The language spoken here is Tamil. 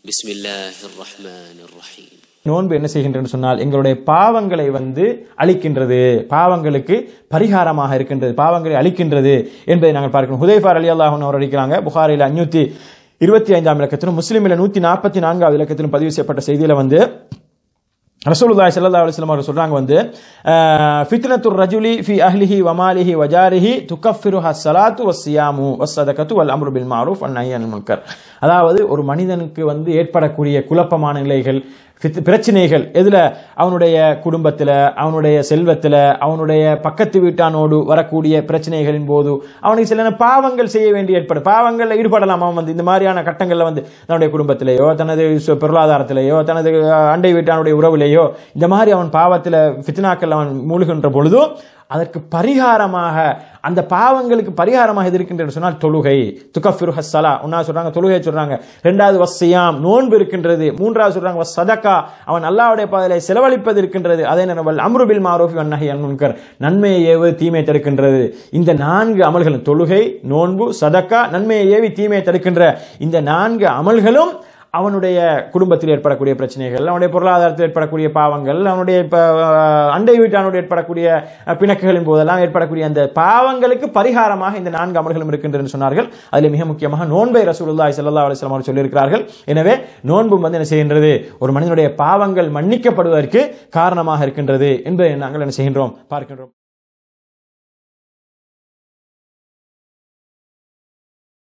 بسم الله الرحمن الرحيم நோன்பு என்ன செய்கின்றது சொன்னால் எங்களுடைய பாவங்களை வந்து அழிக்கின்றது பாவங்களுக்கு பரிகாரமாக இருக்கின்றது பாவங்களை அழிக்கின்றது என்பதை நாங்கள் பார்க்கிறோம் ஹுதைஃபார் அலி அல்லாஹன் அவர் அடிக்கிறாங்க புகாரில் அஞ்சூத்தி இருபத்தி ஐந்தாம் இலக்கத்திலும் முஸ்லீமில் நூத்தி நாற்பத்தி நான்காவது இலக்கத்திலும் பதிவு செய்யப்பட்ட செய்தியில வந்து ரசூலுல்லாஹி ஸல்லல்லாஹு அலைஹி வஸல்லம் அவர்கள் சொல்றாங்க வந்து ஃபித்னத்துர் ரஜுலி ஃபி அஹ்லிஹி வமாலிஹி வஜாரிஹி துகஃபிருஹா ஸலாத்து வஸ்ஸியாமு வஸ்ஸதகத்து வல் அம்ரு பில் மஅரூஃப் வன் நஹ்யி அனில் முன்கர் அதாவது ஒரு மனிதனுக்கு வந்து ஏற்படக்கூடிய குழப்பமான நிலைகள் ஃபித்- பிரச்சனைகள் எதுல அவனுடைய குடும்பத்துல அவனுடைய செல்வத்துல அவனுடைய பக்கத்து வீட்டானோடு வரக்கூடிய பிரச்சனைகளின் போது அவனுக்கு சில பாவங்கள் செய்ய வேண்டி ஏற்படும் பாவங்கள்ல ஈடுபடலாம் அவன் வந்து இந்த மாதிரியான கட்டங்கள்ல வந்து தன்னுடைய குடும்பத்திலேயோ தனது சு- பொருளாதாரத்திலேயோ தனது அஹ், அண்டை வீட்டானுடைய உறவுலேயோ இந்த மாதிரி அவன் பாவத்துல ஃபித்னாக்கள் அவன் மூழ்கின்ற பொழுதும் அதற்கு பரிகாரமாக அந்த பாவங்களுக்கு பரிகாரமாக எது இருக்கின்றது சொன்னால் தொழுகை துகஃபிரு ஹஸ்ஸலா ஒன்னா சொல்றாங்க தொழுகை சொல்றாங்க ரெண்டாவது வஸ்ஸியாம் நோன்பு இருக்கின்றது மூன்றாவது சொல்றாங்க வஸ் சதகா அவன் அல்லாஹ்வுடைய பாதையிலே செலவழிப்பது இருக்கின்றது அதே நேரம் அம்ருபில் மாரூஃபி வன்னஹி அன் முன்கர் நன்மையை ஏவு தீமையை தடுக்கின்றது இந்த நான்கு அமல்களும் தொழுகை நோன்பு சதக்கா நன்மையை ஏவி தீமையை தடுக்கின்ற இந்த நான்கு அமல்களும் அவனுடைய குடும்பத்தில் ஏற்படக்கூடிய பிரச்சனைகள் அவனுடைய பொருளாதாரத்தில் ஏற்படக்கூடிய பாவங்கள் அவனுடைய இப்ப, அஹ், அண்டை வீட்டானோடு ஏற்படக்கூடிய அஹ், பிணக்குகளின் போதெல்லாம் ஏற்படக்கூடிய அந்த பாவங்களுக்கு பரிகாரமாக இந்த நான்கு அமல்களும் இருக்கின்றன சொன்னார்கள் அதில் மிக முக்கியமாக நோன்பை ரசூலுல்லாஹி ஸல்லல்லாஹு அலைஹி வஸல்லம் அவர்கள் சொல்லியிருக்கிறார்கள் எனவே நோன்பும் வந்து என்ன செய்கின்றது ஒரு மனிதனுடைய பாவங்கள் மன்னிக்கப்படுவதற்கு காரணமாக இருக்கின்றது என்பதை நாங்கள் என்ன செய்கின்றோம் பார்க்கின்றோம்